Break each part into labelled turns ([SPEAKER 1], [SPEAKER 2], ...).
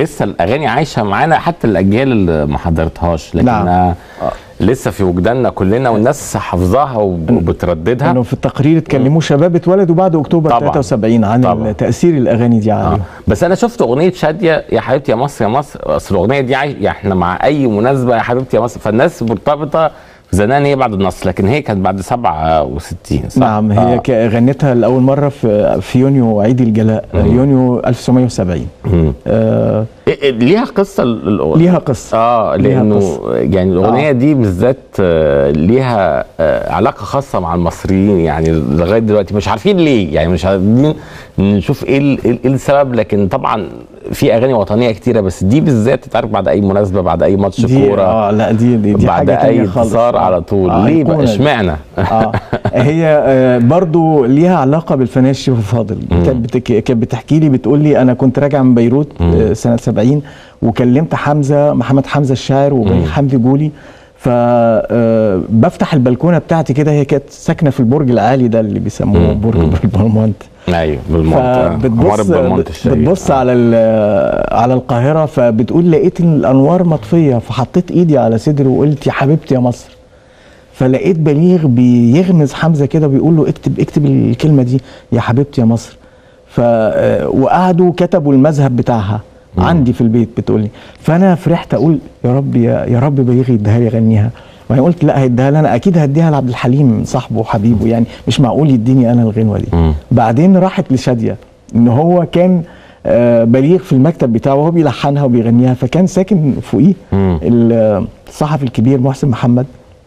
[SPEAKER 1] لسه الاغاني عايشه معانا حتى الاجيال اللي ما حضرتهاش لكنها
[SPEAKER 2] نعم.
[SPEAKER 1] لسه في وجداننا كلنا والناس حافظاها وب- وبترددها
[SPEAKER 2] انه في التقرير اتكلموا شباب اتولدوا بعد اكتوبر
[SPEAKER 1] طبعاً.
[SPEAKER 2] 73 عن
[SPEAKER 1] طبعاً.
[SPEAKER 2] تاثير الاغاني دي
[SPEAKER 1] آه.
[SPEAKER 2] عليهم
[SPEAKER 1] بس انا شفت اغنيه شاديه يا حبيبتي يا مصر يا مصر اصل الاغنيه دي عاي... يعني احنا مع اي مناسبه يا حبيبتي يا مصر فالناس مرتبطه زمان هي بعد النصر لكن هي كانت بعد 67 صح؟
[SPEAKER 2] نعم هي ك- غنتها لاول مره في في يونيو عيد الجلاء يونيو 1970
[SPEAKER 1] مم.
[SPEAKER 2] آه
[SPEAKER 1] إيه- إيه، ليها قصه ال- الاغنيه
[SPEAKER 2] ليها قصه
[SPEAKER 1] اه
[SPEAKER 2] ليها
[SPEAKER 1] لانه
[SPEAKER 2] قصة.
[SPEAKER 1] يعني الاغنيه
[SPEAKER 2] آه.
[SPEAKER 1] دي بالذات آه، ليها آه، علاقه خاصه مع المصريين يعني لغايه دلوقتي مش عارفين ليه يعني مش عارفين نشوف ايه ال- ايه إيه السبب لكن طبعا في اغاني وطنيه كتيره بس دي بالذات تتعرف بعد اي مناسبه بعد اي ماتش
[SPEAKER 2] دي
[SPEAKER 1] كوره
[SPEAKER 2] اه لا دي دي, دي
[SPEAKER 1] بعد
[SPEAKER 2] حاجه
[SPEAKER 1] اي
[SPEAKER 2] تانية خالص
[SPEAKER 1] انتصار على طول
[SPEAKER 2] آه،
[SPEAKER 1] ليه بقى
[SPEAKER 2] أيقونة دي.
[SPEAKER 1] اشمعنى
[SPEAKER 2] اه هي آه برضو ليها علاقه بالفنان الشيخ الفاضل كانت بتك... كانت بتحكي لي بتقول لي انا كنت راجع من بيروت آه سنه 70 وكلمت حمزه محمد حمزه الشاعر وبليغ حمدي جولي فبفتح البلكونه بتاعتي كده هي كانت ساكنه في البرج العالي ده اللي بيسموه برج بالمونت
[SPEAKER 1] ايوه بالمنطقه عمارة
[SPEAKER 2] فبتبص
[SPEAKER 1] بالمنطقه الشهيرة.
[SPEAKER 2] بتبص على ال- على القاهره فبتقول لقيت الانوار مطفيه فحطيت ايدي على صدري وقلت يا حبيبتي يا مصر فلقيت بليغ بيغمز حمزه كده بيقول له اكتب اكتب الكلمه دي يا حبيبتي يا مصر ف وقعدوا كتبوا المذهب بتاعها عندي في البيت بتقول لي فانا فرحت اقول يا رب يا, يا رب بليغ يديها لي يغنيها وانا قلت لا هيديها لي انا اكيد هديها لعبد الحليم صاحبه وحبيبه يعني مش معقول يديني انا الغنوه دي
[SPEAKER 1] مم.
[SPEAKER 2] بعدين راحت لشاديه ان هو كان آه، بليغ في المكتب بتاعه وهو بيلحنها وبيغنيها فكان ساكن فوقيه
[SPEAKER 1] مم.
[SPEAKER 2] الصحفي الكبير محسن محمد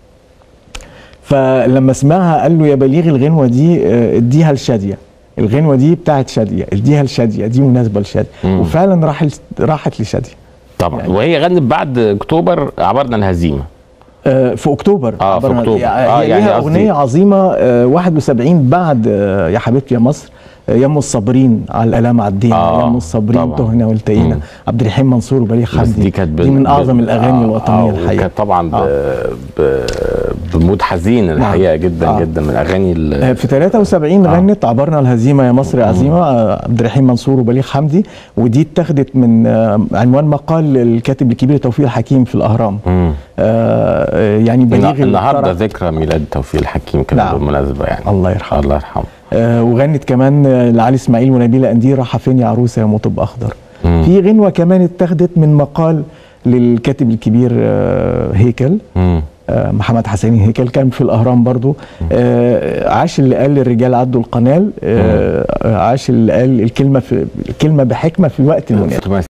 [SPEAKER 2] فلما سمعها قال له يا بليغ الغنوه دي آه، اديها لشاديه الغنوه دي بتاعت شاديه اديها لشاديه دي مناسبه لشاديه
[SPEAKER 1] مم.
[SPEAKER 2] وفعلا راح راحت لشاديه
[SPEAKER 1] طبعا
[SPEAKER 2] يعني-
[SPEAKER 1] وهي غنت بعد اكتوبر عبرنا الهزيمه
[SPEAKER 2] آه، في اكتوبر
[SPEAKER 1] آه، في
[SPEAKER 2] عبرنا-
[SPEAKER 1] أكتوبر.
[SPEAKER 2] هي
[SPEAKER 1] آه،
[SPEAKER 2] هي
[SPEAKER 1] يعني
[SPEAKER 2] ليها
[SPEAKER 1] قصدي-
[SPEAKER 2] اغنيه عظيمه آه، 71 بعد آه، يا حبيبتي يا مصر آه، يا ام الصابرين على الالام عدينا
[SPEAKER 1] آه،
[SPEAKER 2] يا ام الصابرين
[SPEAKER 1] طبعاً.
[SPEAKER 2] تهنا والتقينا
[SPEAKER 1] مم.
[SPEAKER 2] عبد الرحيم منصور وبليغ
[SPEAKER 1] بس
[SPEAKER 2] حمدي
[SPEAKER 1] دي كانت
[SPEAKER 2] دي من اعظم
[SPEAKER 1] بال-
[SPEAKER 2] الاغاني
[SPEAKER 1] آه،
[SPEAKER 2] الوطنيه
[SPEAKER 1] آه
[SPEAKER 2] الحقيقه
[SPEAKER 1] وكانت طبعا ب...
[SPEAKER 2] آه.
[SPEAKER 1] ب... بمود حزين الحقيقه جدا
[SPEAKER 2] آه.
[SPEAKER 1] جدا من الاغاني
[SPEAKER 2] آه،
[SPEAKER 1] ال...
[SPEAKER 2] في 73
[SPEAKER 1] آه.
[SPEAKER 2] غنت عبرنا الهزيمه يا مصر يا عزيمه آه، عبد الرحيم منصور وبليغ حمدي ودي اتاخدت من آه، عنوان مقال الكاتب الكبير توفيق الحكيم في الاهرام
[SPEAKER 1] مم.
[SPEAKER 2] آه، يعني بليغ
[SPEAKER 1] النا- النهارده
[SPEAKER 2] الطرف-
[SPEAKER 1] ذكرى ميلاد توفيق الحكيم كده
[SPEAKER 2] نعم.
[SPEAKER 1] بالمناسبه يعني
[SPEAKER 2] الله يرحمه.
[SPEAKER 1] الله يرحمه
[SPEAKER 2] آه، وغنت كمان آه، لعلي اسماعيل ونبيله اندير راحه فين يا عروسه يا مطب اخضر
[SPEAKER 1] مم.
[SPEAKER 2] في غنوه كمان اتاخدت من مقال للكاتب الكبير آه، هيكل
[SPEAKER 1] مم.
[SPEAKER 2] آه، محمد حسين هيكل كان في الاهرام برضو آه، عاش اللي قال الرجال عدوا القنال آه، عاش اللي قال الكلمه في الكلمه بحكمه في الوقت المناسب
[SPEAKER 1] فتوى